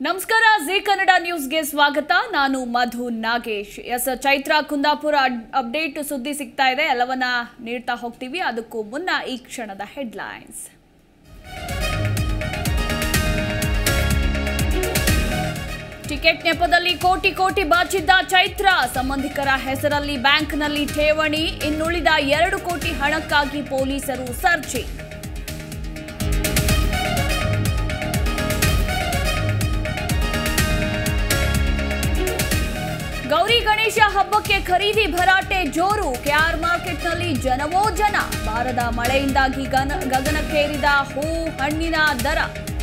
ನಮಸ್ಕಾರ ಜಿ ಕನ್ನಡ ನ್ಯೂಸ್ಗೆ ಸ್ವಾಗತ ನಾನು ಮಧು ನಾಗೇಶ್ ಎಸ್ ಚೈತ್ರ ಕುಂದಾಪುರ ಅಡ್- ಅಪ್ಡೇಟ್ ಸುದ್ದಿ ಸಿಗ್ತಾ ಇದೆ ಎಲ್ಲವನ್ನ ನೀಡ್ತಾ ಹೋಗ್ತೀವಿ ಅದಕ್ಕೂ ಮುನ್ನ ಈ ಕ್ಷಣದ ಹೆಡ್ಲೈನ್ಸ್ ಟಿಕೆಟ್ ನೆಪದಲ್ಲಿ ಕೋಟಿ ಕೋಟಿ ಬಾಚಿದ್ದ ಚೈತ್ರ ಸಂಬಂಧಿಕರ ಹೆಸರಲ್ಲಿ ಬ್ಯಾಂಕ್ನಲ್ಲಿ ಠೇವಣಿ ಇನ್ನುಳಿದ ಎರಡು ಕೋಟಿ ಹಣಕ್ಕಾಗಿ ಪೊಲೀಸರು ಸರ್ಚಿಂಗ್ ಗೌರಿ ಗಣೇಶ ಹಬ್ಬಕ್ಕೆ ಖರೀದಿ ಭರಾಟೆ ಜೋರು ಕೆಆರ್ ಮಾರ್ಕೆಟ್ನಲ್ಲಿ ಜನವೋ ಜನ ಬಾರದ ಮಳೆಯಿಂದಾಗಿ ಗನ ಗಗನಕ್ಕೇರಿದ ಹೂ ಹಣ್ಣಿನ ದರ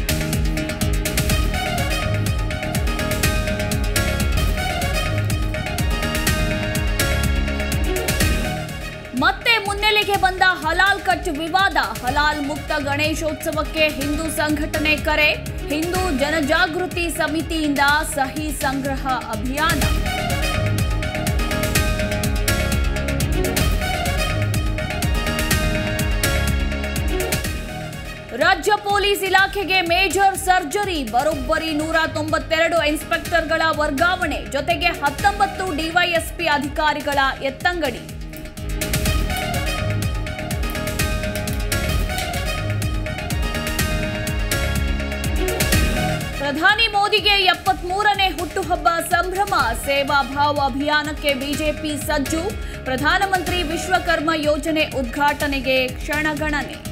ಮತ್ತೆ ಮುನ್ನೆಲೆಗೆ ಬಂದ ಹಲಾಲ್ ಕಚ್ ವಿವಾದ ಹಲಾಲ್ ಮುಕ್ತ ಗಣೇಶೋತ್ಸವಕ್ಕೆ ಹಿಂದೂ ಸಂಘಟನೆ ಕರೆ ಹಿಂದೂ ಜನಜಾಗೃತಿ ಸಮಿತಿಯಿಂದ ಸಹಿ ಸಂಗ್ರಹ ಅಭಿಯಾನ ರಾಜ್ಯ ಪೊಲೀಸ್ ಇಲಾಖೆಗೆ ಮೇಜರ್ ಸರ್ಜರಿ ಬರೋಬ್ಬರಿ ನೂರ ತೊಂಬತ್ತೆರಡು ಇನ್ಸ್ಪೆಕ್ಟರ್ಗಳ ವರ್ಗಾವಣೆ ಜೊತೆಗೆ ಹತ್ತೊಂಬತ್ತು ಡಿವೈಎಸ್ಪಿ ಅಧಿಕಾರಿಗಳ ಎತ್ತಂಗಡಿ ಪ್ರಧಾನಿ ಮೋದಿಗೆ ಎಪ್ಪತ್ಮೂರನೇ ಹುಟ್ಟುಹಬ್ಬ ಸಂಭ್ರಮ ಸೇವಾ ಭಾವ ಅಭಿಯಾನಕ್ಕೆ ಬಿಜೆಪಿ ಸಜ್ಜು ಪ್ರಧಾನಮಂತ್ರಿ ವಿಶ್ವಕರ್ಮ ಯೋಜನೆ ಉದ್ಘಾಟನೆಗೆ ಕ್ಷಣಗಣನೆ